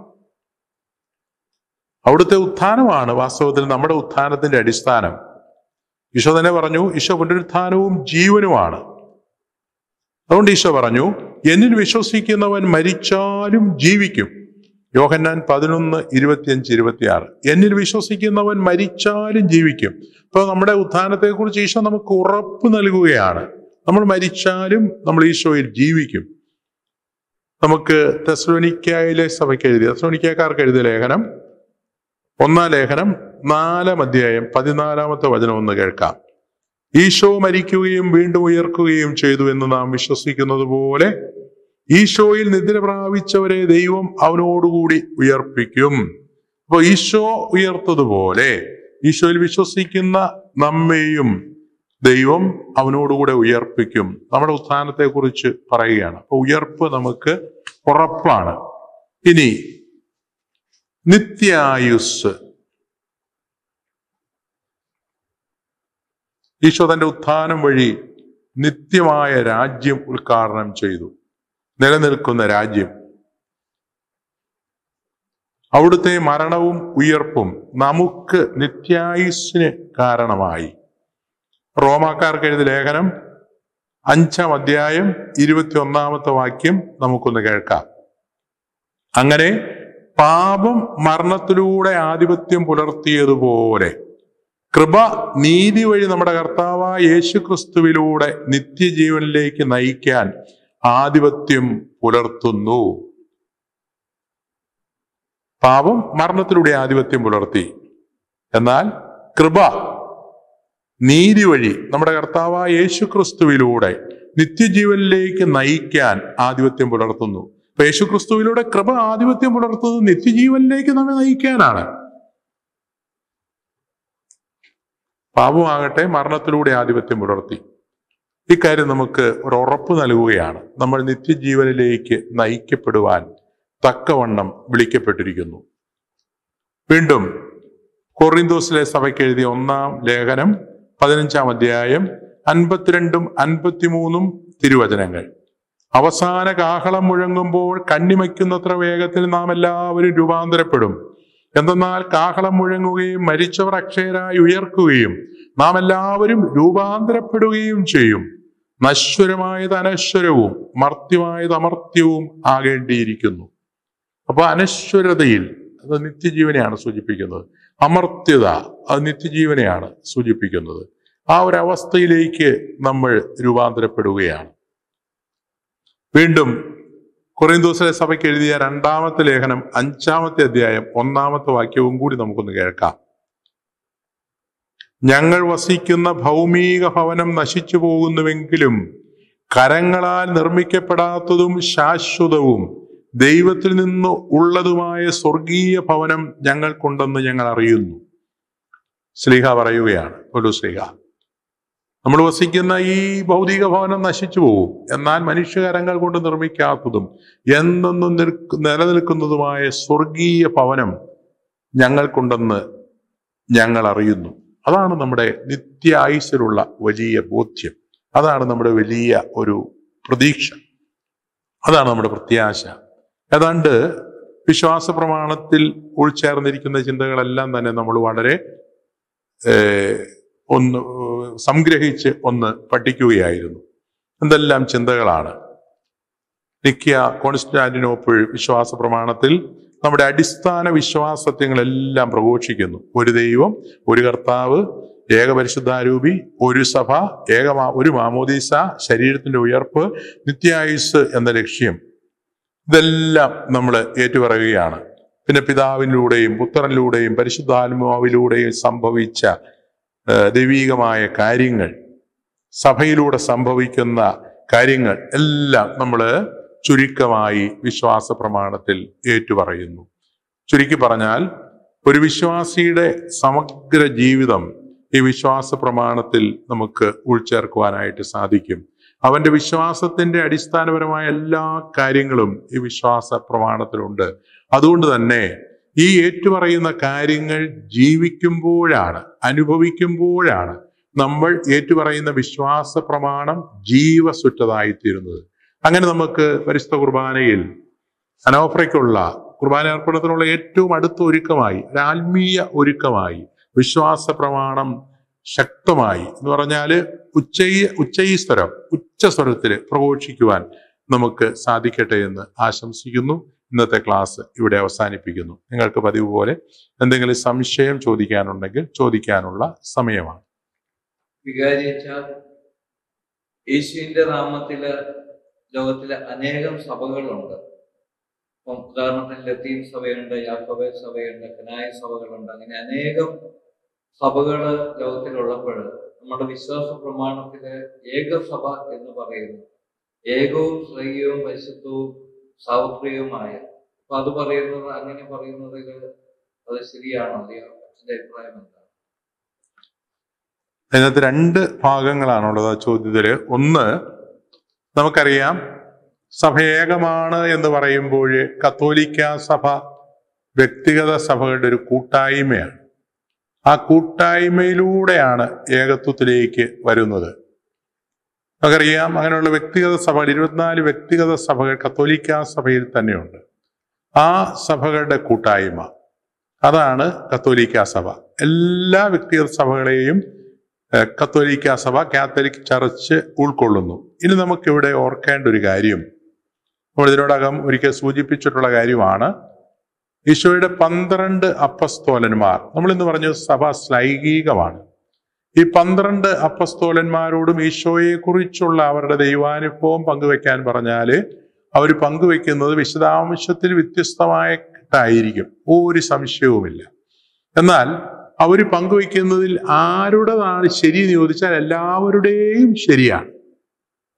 അവിടുത്തെ ഉത്ഥാനമാണ് വാസ്തവത്തിൽ നമ്മുടെ ഉത്ഥാനത്തിന്റെ അടിസ്ഥാനം ഈശോ തന്നെ പറഞ്ഞു ഈശോ പുനരുത്ഥാനവും ജീവനുമാണ് അതുകൊണ്ട് ഈശോ പറഞ്ഞു എന്നിൽ വിശ്വസിക്കുന്നവൻ മരിച്ചാലും ജീവിക്കും യോഹന്നാൻ പതിനൊന്ന് ഇരുപത്തിയഞ്ച് ഇരുപത്തിയാറ് എന്നിൽ വിശ്വസിക്കുന്നവൻ മരിച്ചാലും ജീവിക്കും അപ്പൊ നമ്മുടെ ഉത്ഥാനത്തെക്കുറിച്ച് ഈശോ നമുക്ക് ഉറപ്പ് നൽകുകയാണ് നമ്മൾ മരിച്ചാലും നമ്മൾ ഈശോയിൽ ജീവിക്കും നമുക്ക് തെസ്ലോനിക്കായിലെ സഭയ്ക്ക് എഴുതി തെസ്ലോനിക്കാർക്ക് എഴുതിയ ലേഖനം ഒന്നാം ലേഖനം നാലാം അധ്യായം പതിനാലാമത്തെ വചനം ഒന്ന് കേൾക്കാം ഈശോ മരിക്കുകയും വീണ്ടും ഉയർക്കുകയും ചെയ്തു എന്ന് നാം വിശ്വസിക്കുന്നത് പോലെ ഈശോയിൽ നിദ്ര പ്രാപിച്ചവരെ ദൈവം അവനോടുകൂടി ഉയർപ്പിക്കും അപ്പൊ ഈശോ ഉയർത്തതുപോലെ ഈശോയിൽ വിശ്വസിക്കുന്ന നമ്മെയും ദൈവം അവനോടുകൂടെ ഉയർപ്പിക്കും നമ്മുടെ ഉത്ഥാനത്തെ കുറിച്ച് പറയുകയാണ് അപ്പൊ ഉയർപ്പ് നമുക്ക് ഉറപ്പാണ് ഇനി നിത്യായുസ് ഈശോ തന്റെ ഉത്ഥാനം വഴി നിത്യമായ രാജ്യം ഉദ്ഘാടനം ചെയ്തു നിലനിൽക്കുന്ന രാജ്യം അവിടുത്തെ മരണവും ഉയർപ്പും നമുക്ക് നിത്യായുസ്സിന് കാരണമായി റോമാക്കാർക്ക് എഴുതിയ ലേഖനം അഞ്ചാം അധ്യായം ഇരുപത്തി ഒന്നാമത്തെ വാക്യം നമുക്കൊന്ന് കേൾക്കാം അങ്ങനെ പാപം മരണത്തിലൂടെ ആധിപത്യം പുലർത്തിയതുപോലെ കൃപ നീതി വഴി നമ്മുടെ കർത്താവായ യേശു ക്രിസ്തുവിലൂടെ നിത്യജീവനിലേക്ക് നയിക്കാൻ ആധിപത്യം പുലർത്തുന്നു പാപം മരണത്തിലൂടെ ആധിപത്യം പുലർത്തി എന്നാൽ കൃപ നീതി വഴി നമ്മുടെ കർത്താവായ യേശു ക്രിസ്തുവിലൂടെ നിത്യജീവനിലേക്ക് നയിക്കാൻ ആധിപത്യം പുലർത്തുന്നു അപ്പൊ യേശുക്രിസ്തുവിലൂടെ കൃപ ആധിപത്യം പുലർത്തുന്നത് നിത്യജീവനിലേക്ക് നമ്മെ നയിക്കാനാണ് പാപമാകട്ടെ മരണത്തിലൂടെ ആധിപത്യം പുലർത്തി ഇക്കാര്യം നമുക്ക് ഒരു ഉറപ്പ് നൽകുകയാണ് നമ്മൾ നിത്യജീവനിലേക്ക് നയിക്കപ്പെടുവാൻ തക്കവണ്ണം വിളിക്കപ്പെട്ടിരിക്കുന്നു വീണ്ടും കൊറിന്തോസിലെ സഭയ്ക്ക് എഴുതിയ ഒന്നാം ലേഖനം പതിനഞ്ചാം അധ്യായം അൻപത്തിരണ്ടും അൻപത്തിമൂന്നും തിരുവചനങ്ങൾ അവസാന കാഹളം മുഴങ്ങുമ്പോൾ കണ്ണിമയ്ക്കുന്നത്ര വേഗത്തിൽ നാം എല്ലാവരും രൂപാന്തരപ്പെടും എന്തെന്നാൽ കാഹളം മുഴങ്ങുകയും മരിച്ചവർ അക്ഷയരായി ഉയർക്കുകയും നാം എല്ലാവരും രൂപാന്തരപ്പെടുകയും ചെയ്യും നശ്വരമായത് അനശ്വരവും മർത്യമായത് അമർത്യവും ആകേണ്ടിയിരിക്കുന്നു അപ്പൊ അനശ്വരതയിൽ അത് നിത്യജീവനെയാണ് സൂചിപ്പിക്കുന്നത് അമർത്യത അത് നിത്യജീവനെയാണ് സൂചിപ്പിക്കുന്നത് ആ ഒരു അവസ്ഥയിലേക്ക് നമ്മൾ രൂപാന്തരപ്പെടുകയാണ് വീണ്ടും കൊറിന്തോസിലെ സഭയ്ക്ക് എഴുതിയ രണ്ടാമത്തെ ലേഖനം അഞ്ചാമത്തെ അധ്യായം ഒന്നാമത്തെ വാക്യവും കൂടി നമുക്കൊന്ന് കേൾക്കാം ഞങ്ങൾ വസിക്കുന്ന ഭൗമിക ഭവനം നശിച്ചു പോകുന്നുവെങ്കിലും കരങ്ങളാൽ നിർമ്മിക്കപ്പെടാത്തതും ശാശ്വതവും ദൈവത്തിൽ നിന്ന് ഉള്ളതുമായ സ്വർഗീയ ഭവനം ഞങ്ങൾക്കുണ്ടെന്ന് ഞങ്ങൾ അറിയുന്നു ശ്രീഹ പറയുകയാണ് ഒരു ശ്രീഹ നമ്മൾ വസിക്കുന്ന ഈ ഭൗതിക ഭവനം നശിച്ചു പോകും എന്നാൽ മനുഷ്യകരങ്ങൾ കൊണ്ട് നിർമ്മിക്കാത്തതും എന്നെന്നും നിൽക്ക് നിലനിൽക്കുന്നതുമായ സ്വർഗീയ ഭവനം ഞങ്ങൾക്കുണ്ടെന്ന് ഞങ്ങൾ അറിയുന്നു അതാണ് നമ്മുടെ നിത്യ ആയുസ്സിലുള്ള വലിയ ബോധ്യം അതാണ് നമ്മുടെ വലിയ ഒരു പ്രതീക്ഷ അതാണ് നമ്മുടെ പ്രത്യാശ ഏതാണ്ട് വിശ്വാസ പ്രമാണത്തിൽ ഉൾച്ചേർന്നിരിക്കുന്ന ചിന്തകളെല്ലാം തന്നെ നമ്മൾ വളരെ ഏഹ്, ഒന്ന് ഏഹ്, സംഗ്രഹിച്ച് ഒന്ന് പഠിക്കുകയായിരുന്നു എന്തെല്ലാം ചിന്തകളാണ് നിക്കിയ കോൺസ്റ്റാന്റിനോപ്പിൾ വിശ്വാസ പ്രമാണത്തിൽ നമ്മുടെ അടിസ്ഥാന വിശ്വാസത്യങ്ങളെല്ലാം പ്രഘോഷിക്കുന്നു ഒരു ദൈവം ഒരു കർത്താവ് ഏകപരിശുദ്ധാരൂപി ഒരു സഭ ഏക മാ- ഒരു മാമോദീസ ശരീരത്തിന്റെ ഉയർപ്പ് നിത്യായുസ് എന്ന ലക്ഷ്യം ഇതെല്ലാം നമ്മൾ ഏറ്റുപറയുകയാണ് പിന്നെ പിതാവിലൂടെയും പുത്രനിലൂടെയും പരിശുദ്ധാത്മാവിലൂടെയും സംഭവിച്ച ആ, ദൈവീകമായ കാര്യങ്ങൾ സഭയിലൂടെ സംഭവിക്കുന്ന കാര്യങ്ങൾ എല്ലാം നമ്മൾ ചുരുക്കമായി വിശ്വാസ പ്രമാണത്തിൽ ഏറ്റുപറയുന്നു ചുരുക്കി പറഞ്ഞാൽ ഒരു വിശ്വാസിയുടെ സമഗ്ര ജീവിതം ഈ വിശ്വാസ പ്രമാണത്തിൽ നമുക്ക് ഉൾച്ചേർക്കുവാനായിട്ട് സാധിക്കും അവന്റെ വിശ്വാസത്തിന്റെ അടിസ്ഥാനപരമായ എല്ലാ കാര്യങ്ങളും ഈ വിശ്വാസ പ്രമാണത്തിലുണ്ട് അതുകൊണ്ട് തന്നെ ഈ ഏറ്റുപറയുന്ന കാര്യങ്ങൾ ജീവിക്കുമ്പോഴാണ് അനുഭവിക്കുമ്പോഴാണ് നമ്മൾ ഏറ്റുപറയുന്ന വിശ്വാസ പ്രമാണം ജീവസുറ്റതായിത്തീരുന്നത് അങ്ങനെ നമുക്ക് പരിശുദ്ധ കുർബാനയിൽ അനോഫറയ്ക്കുള്ള കുർബാന അർപ്പണത്തിനുള്ള ഏറ്റവും അടുത്ത ഒരുക്കമായി ഒരു ആത്മീയ ഒരുക്കമായി വിശ്വാസ പ്രമാണം ശക്തമായി എന്ന് പറഞ്ഞാൽ ഉച്ചയി ഉച്ചൈസ്വരം ഉച്ചസ്വരത്തിൽ പ്രഘോഷിക്കുവാൻ നമുക്ക് സാധിക്കട്ടെ എന്ന് ആശംസിക്കുന്നു ഇന്നത്തെ ക്ലാസ് ഇവിടെ അവസാനിപ്പിക്കുന്നു നിങ്ങൾക്ക് പതിവ് പോലെ എന്തെങ്കിലും സംശയം ചോദിക്കാനുണ്ടെങ്കിൽ ചോദിക്കാനുള്ള സമയമാണ് വികാരിച്ച യേശുവിന്റെ നാമത്തില് ലോകത്തിലെ അനേകം സഭകളുണ്ട് ഇപ്പം ഉദാഹരണത്തിന് ലത്തീൻ സഭയുണ്ട് യാക്കോബെ സഭയുണ്ട് കനായ സഭകളുണ്ട് അങ്ങനെ അനേകം സഭകള് ലോകത്തിലുള്ളപ്പോൾ നമ്മുടെ വിശ്വാസ പ്രമാണത്തില് ഏകസഭ എന്ന് പറയുന്നു ഏകവും ശ്രേയവും പരിശുദ്ധവും സാർവത്രികവുമായ അപ്പൊ അത് പറയുന്നത് അങ്ങനെ പറയുന്നതിൽ അത് ശരിയാണോ അതെയോ അച്ഛന്റെ അഭിപ്രായം എന്താണ് അതിനകത്ത് രണ്ട് ഭാഗങ്ങളാണുള്ളത് ആ ചോദ്യത്തില് ഒന്ന് നമുക്കറിയാം സഭ ഏകമാണ് എന്ന് പറയുമ്പോൾ കത്തോലിക്ക സഭ വ്യക്തിഗത സഭകളുടെ ഒരു കൂട്ടായ്മയാണ് ആ കൂട്ടായ്മയിലൂടെയാണ് ഏകത്വത്തിലേക്ക് വരുന്നത് നമുക്കറിയാം അങ്ങനെയുള്ള വ്യക്തിഗത സഭകൾ ഇരുപത്തിനാല് വ്യക്തിഗത സഭകൾ കത്തോലിക്ക സഭയിൽ തന്നെയുണ്ട് ആ സഭകളുടെ കൂട്ടായ്മ അതാണ് കത്തോലിക്ക സഭ എല്ലാ വ്യക്തിഗത സഭകളെയും ഏഹ്, കത്തോലിക്ക സഭ കാത്തലിക് ചർച്ച് ഉൾക്കൊള്ളുന്നു ഇനി നമുക്കിവിടെ ഓർക്കേണ്ട ഒരു കാര്യം നമ്മൾ ഇതിനോടകം ഒരിക്കൽ സൂചിപ്പിച്ചിട്ടുള്ള കാര്യമാണ് ഈശോയുടെ പന്ത്രണ്ട് അപ്പസ്തോലന്മാർ നമ്മൾ ഇന്ന് പറഞ്ഞു സഭ ശ്ലൈകീകമാണ് ഈ പന്ത്രണ്ട് അപ്പസ്തോലന്മാരോടും ഈശോയെ കുറിച്ചുള്ള അവരുടെ ദൈവാനുഭവം പങ്കുവെക്കാൻ പറഞ്ഞാല് അവർ പങ്കുവെക്കുന്നത് വിശദാംശത്തിൽ വ്യത്യസ്തമായിട്ടായിരിക്കും ഒരു സംശയവുമില്ല എന്നാൽ അവർ പങ്കുവെക്കുന്നതിൽ ആരുടേതാണ് ശരി എന്ന് ചോദിച്ചാൽ എല്ലാവരുടെയും ശരിയാണ്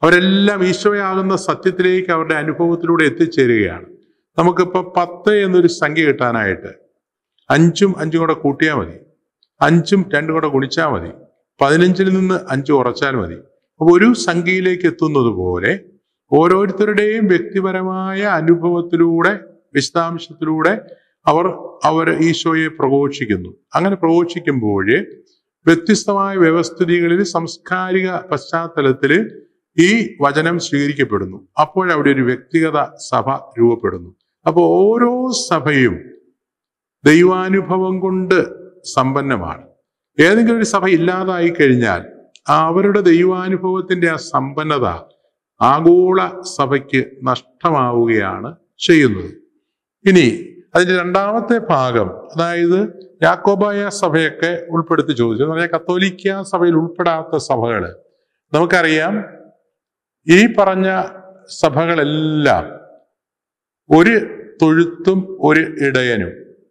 അവരെല്ലാം ഈശോയാകുന്ന സത്യത്തിലേക്ക് അവരുടെ അനുഭവത്തിലൂടെ എത്തിച്ചേരുകയാണ് നമുക്കിപ്പോൾ പത്ത് എന്നൊരു സംഖ്യ കിട്ടാനായിട്ട് അഞ്ചും അഞ്ചും കൂടെ കൂട്ടിയാൽ മതി അഞ്ചും രണ്ടും കൂടെ ഗുണിച്ചാൽ മതി പതിനഞ്ചിൽ നിന്ന് അഞ്ച് കുറച്ചാൽ മതി അപ്പോൾ ഒരു സംഖ്യയിലേക്ക് എത്തുന്നത് പോലെ ഓരോരുത്തരുടെയും വ്യക്തിപരമായ അനുഭവത്തിലൂടെ വിശദാംശത്തിലൂടെ അവർ അവർ ഈശോയെ പ്രഘോഷിക്കുന്നു അങ്ങനെ പ്രഘോഷിക്കുമ്പോൾ വ്യത്യസ്തമായ വ്യവസ്ഥിതികളിൽ സാംസ്കാരിക പശ്ചാത്തലത്തിൽ ഈ വചനം സ്വീകരിക്കപ്പെടുന്നു അപ്പോഴവിടെ ഒരു വ്യക്തിഗത സഭ രൂപപ്പെടുന്നു അപ്പോൾ ഓരോ സഭയും ദൈവാനുഭവം കൊണ്ട് സമ്പന്നമാണ് ഏതെങ്കിലും ഒരു സഭ ഇല്ലാതായി കഴിഞ്ഞാൽ ആ അവരുടെ ദൈവാനുഭവത്തിന്റെ ആ സമ്പന്നത ആഗോള സഭയ്ക്ക് നഷ്ടമാവുകയാണ് ചെയ്യുന്നത് ഇനി അതിന്റെ രണ്ടാമത്തെ ഭാഗം അതായത് യാക്കോബായ സഭയൊക്കെ ഉൾപ്പെടുത്തി ചോദിച്ചു എന്ന് പറഞ്ഞാൽ കത്തോലിക്ക സഭയിൽ ഉൾപ്പെടാത്ത സഭകൾ നമുക്കറിയാം ഈ പറഞ്ഞ സഭകളെല്ലാം ഒരു തൊഴുത്തും ഒരു ഇടയനും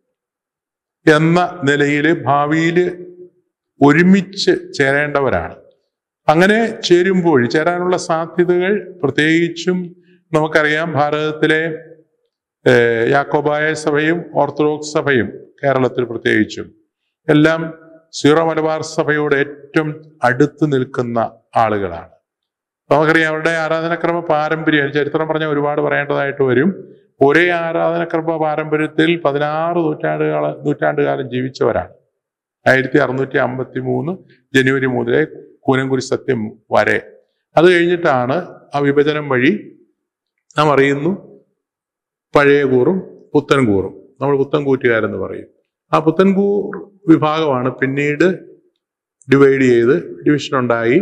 എന്ന നിലയിൽ ഭാവിയിൽ ഒരുമിച്ച് ചേരേണ്ടവരാണ് അങ്ങനെ ചേരുമ്പോൾ ചേരാനുള്ള സാധ്യതകൾ പ്രത്യേകിച്ചും നമുക്കറിയാം ഭാരതത്തിലെ ഏഹ്, യാക്കോബായ സഭയും ഓർത്തഡോക്സ് സഭയും കേരളത്തിൽ പ്രത്യേകിച്ചും എല്ലാം സീറോ മലബാർ സഭയോട് ഏറ്റവും അടുത്ത് നിൽക്കുന്ന ആളുകളാണ് നമുക്കറിയാം അവരുടെ ആരാധനക്രമ പാരമ്പര്യം ചരിത്രം പറഞ്ഞാൽ ഒരുപാട് പറയേണ്ടതായിട്ട് വരും ഒരേ ആരാധനക്രമ പാരമ്പര്യത്തിൽ പതിനാറ് നൂറ്റാണ്ടുകാല നൂറ്റാണ്ടുകാലം ജീവിച്ചവരാണ് ആയിരത്തി അറുന്നൂറ്റി അമ്പത്തി മൂന്ന് ജനുവരി മുതലേ കൂനംകുരി സത്യം വരെ അത് കഴിഞ്ഞിട്ടാണ് ആ വിഭജനം വഴി നാം അറിയുന്നു പഴയ കൂറും പുത്തൻകൂറും നമ്മൾ പുത്തൻകൂറ്റുകാരെന്ന് പറയും ആ പുത്തൻകൂർ വിഭാഗമാണ് പിന്നീട് ഡിവൈഡ് ചെയ്ത് ഡിവിഷൻ ഉണ്ടായി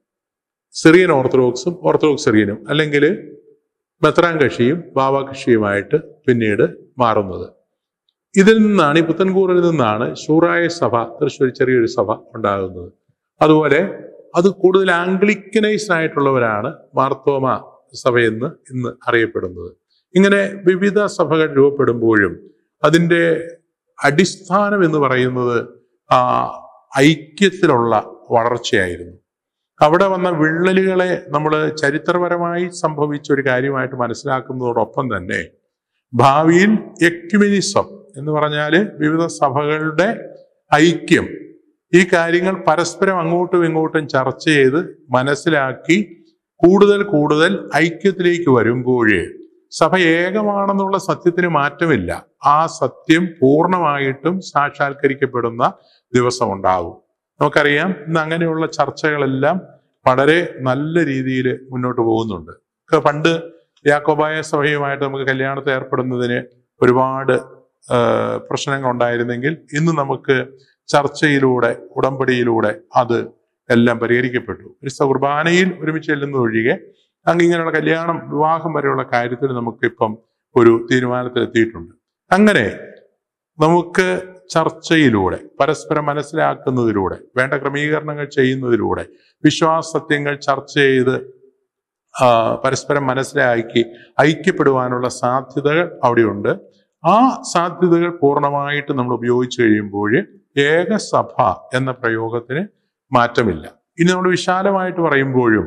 സിറിയൻ ഓർത്തഡോക്സും ഓർത്തഡോക്സ് സിറിയനും അല്ലെങ്കിൽ മെത്രാൻ കക്ഷിയും ബാബ കക്ഷിയുമായിട്ട് പിന്നീട് മാറുന്നത് ഇതിൽ നിന്നാണ് ഈ പുത്തൻകൂറിൽ നിന്നാണ് ശൂറായ സഭ തൃശ്ശൂർ ചെറിയൊരു സഭ ഉണ്ടാകുന്നത് അതുപോലെ അത് കൂടുതൽ ആംഗ്ലിക്കനൈസ്ഡ് ആയിട്ടുള്ളവരാണ് മാർത്തോമ സഭയെന്ന് ഇന്ന് അറിയപ്പെടുന്നത് ഇങ്ങനെ വിവിധ സഭകൾ രൂപപ്പെടുമ്പോഴും അതിൻ്റെ അടിസ്ഥാനം എന്ന് പറയുന്നത് ആ ഐക്യത്തിലുള്ള വളർച്ചയായിരുന്നു അവിടെ വന്ന വിള്ളലുകളെ നമ്മൾ ചരിത്രപരമായി സംഭവിച്ച ഒരു കാര്യമായിട്ട് മനസ്സിലാക്കുന്നതോടൊപ്പം തന്നെ ഭാവിയിൽ എക്യുമിനിസം എന്ന് പറഞ്ഞാൽ വിവിധ സഭകളുടെ ഐക്യം ഈ കാര്യങ്ങൾ പരസ്പരം അങ്ങോട്ടും ഇങ്ങോട്ടും ചർച്ച ചെയ്ത് മനസ്സിലാക്കി കൂടുതൽ കൂടുതൽ ഐക്യത്തിലേക്ക് വരുമ്പോഴേ സഭ ഏകമാണെന്നുള്ള സത്യത്തിന് മാറ്റമില്ല ആ സത്യം പൂർണ്ണമായിട്ടും സാക്ഷാത്കരിക്കപ്പെടുന്ന ദിവസമുണ്ടാകും നമുക്കറിയാം ഇന്ന് അങ്ങനെയുള്ള ചർച്ചകളെല്ലാം വളരെ നല്ല രീതിയിൽ മുന്നോട്ട് പോകുന്നുണ്ട് ഒക്കെ പണ്ട് യാക്കോബായ സഭയുമായിട്ട് നമുക്ക് കല്യാണത്തിൽ ഏർപ്പെടുന്നതിന് ഒരുപാട് ആ, പ്രശ്നങ്ങൾ ഉണ്ടായിരുന്നെങ്കിൽ ഇന്ന് നമുക്ക് ചർച്ചയിലൂടെ ഉടമ്പടിയിലൂടെ അത് എല്ലാം പരിഹരിക്കപ്പെട്ടു ക്രിസ്ത കുർബാനയിൽ ഒരുമിച്ച് ചെല്ലുന്ന ഒഴികെ അങ്ങ് ഇങ്ങനെയുള്ള കല്യാണം വിവാഹം വരെയുള്ള കാര്യത്തിൽ നമുക്കിപ്പം ഒരു തീരുമാനത്തിലെത്തിയിട്ടുണ്ട് അങ്ങനെ നമുക്ക് ചർച്ചയിലൂടെ പരസ്പരം മനസ്സിലാക്കുന്നതിലൂടെ വേണ്ട ക്രമീകരണങ്ങൾ ചെയ്യുന്നതിലൂടെ വിശ്വാസത്യങ്ങൾ ചർച്ച ചെയ്ത് ആ, പരസ്പരം മനസ്സിലാക്കി ഐക്യപ്പെടുവാനുള്ള സാധ്യതകൾ അവിടെയുണ്ട് ആ സാധ്യതകൾ പൂർണ്ണമായിട്ട് നമ്മൾ ഉപയോഗിച്ചു കഴിയുമ്പോൾ ഏകസഭ എന്ന പ്രയോഗത്തിന് മാറ്റമില്ല ഇനി നമ്മൾ വിശാലമായിട്ട് പറയുമ്പോഴും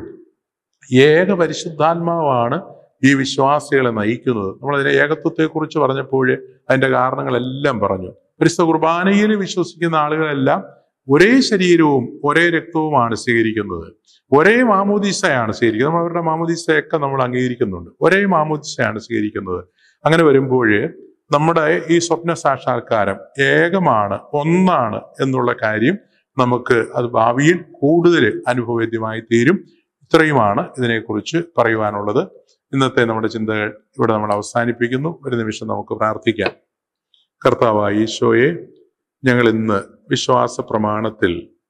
ഏക പരിശുദ്ധാത്മാവാണ് ഈ വിശ്വാസികളെ നയിക്കുന്നത് നമ്മൾ അതിന്റെ ഏകത്വത്തെക്കുറിച്ച് പറഞ്ഞപ്പോൾ അതിന്റെ കാരണങ്ങളെല്ലാം പറഞ്ഞു പരിശുദ്ധ കുർബാനയിൽ വിശ്വസിക്കുന്ന ആളുകളെല്ലാം ഒരേ ശരീരവും ഒരേ രക്തവുമാണ് സ്വീകരിക്കുന്നത് ഒരേ മാമോദീസയാണ് സ്വീകരിക്കുന്നത് നമ്മൾ അവരുടെ മാമോദീസയൊക്കെ നമ്മൾ അംഗീകരിക്കുന്നുണ്ട് ഒരേ മാമോദീസയാണ് സ്വീകരിക്കുന്നത് അങ്ങനെ വരുമ്പോൾ നമ്മുടെ ഈ സ്വപ്ന സാക്ഷാത്കാരം ഏകമാണ് ഒന്നാണ് എന്നുള്ള കാര്യം നമുക്ക് അത് ഭാവിയിൽ കൂടുതൽ അനുഭവവേദ്യമായി തീരും ഇത്രയുമാണ് ഇതിനെക്കുറിച്ച് പറയുവാനുള്ളത് ഇന്നത്തെ നമ്മുടെ ചിന്തകൾ ഇവിടെ നമ്മൾ അവസാനിപ്പിക്കുന്നു ഒരു നിമിഷം നമുക്ക് പ്രാർത്ഥിക്കാം കർത്താവായ ഈശോയെ ഞങ്ങൾ ഇന്ന് വിശ്വാസ പ്രമാണത്തിൽ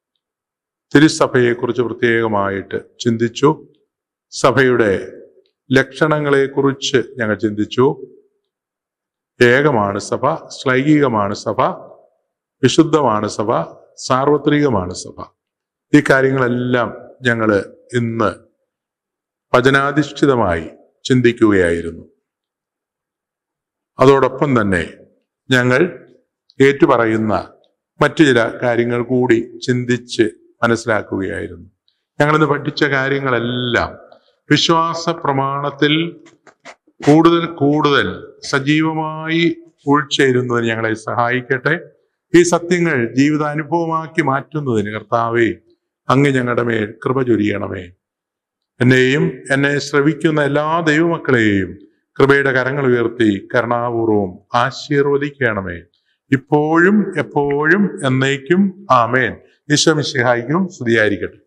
തിരുസഭയെക്കുറിച്ച് പ്രത്യേകമായിട്ട് ചിന്തിച്ചു സഭയുടെ ലക്ഷണങ്ങളെക്കുറിച്ച് ഞങ്ങൾ ചിന്തിച്ചു ഏകമാണ് സഭ ശ്ലൈകികമാണ് സഭ വിശുദ്ധമാണ് സഭ സാർവത്രികമാണ് സഭ ഈ കാര്യങ്ങളെല്ലാം ഞങ്ങൾ ഇന്ന് വചനാധിഷ്ഠിതമായി ചിന്തിക്കുകയായിരുന്നു അതോടൊപ്പം തന്നെ ഞങ്ങൾ ഏറ്റുപറയുന്ന മറ്റു ചില കാര്യങ്ങൾ കൂടി ചിന്തിച്ച് മനസ്സിലാക്കുകയായിരുന്നു ഞങ്ങളിന്ന് പഠിച്ച കാര്യങ്ങളെല്ലാം വിശ്വാസ പ്രമാണത്തിൽ കൂടുതൽ കൂടുതൽ സജീവമായി ഉൾച്ചേരുന്നതിന് ഞങ്ങളെ സഹായിക്കട്ടെ ഈ സത്യങ്ങൾ ജീവിതാനുഭവമാക്കി മാറ്റുന്നതിന് കർത്താവെ അങ്ങ് ഞങ്ങളുടെ മേൽ കൃപ ചൊരിയണമേ എന്നെയും എന്നെ ശ്രവിക്കുന്ന എല്ലാ ദൈവമക്കളെയും കൃപയുടെ കരങ്ങൾ ഉയർത്തി കരുണാപൂർവം ആശീർവദിക്കണമേ ഇപ്പോഴും എപ്പോഴും എന്നേക്കും ആമേൻ ഈശ്വമിശിഹായിക്കും സ്തുതിയായിരിക്കട്ടെ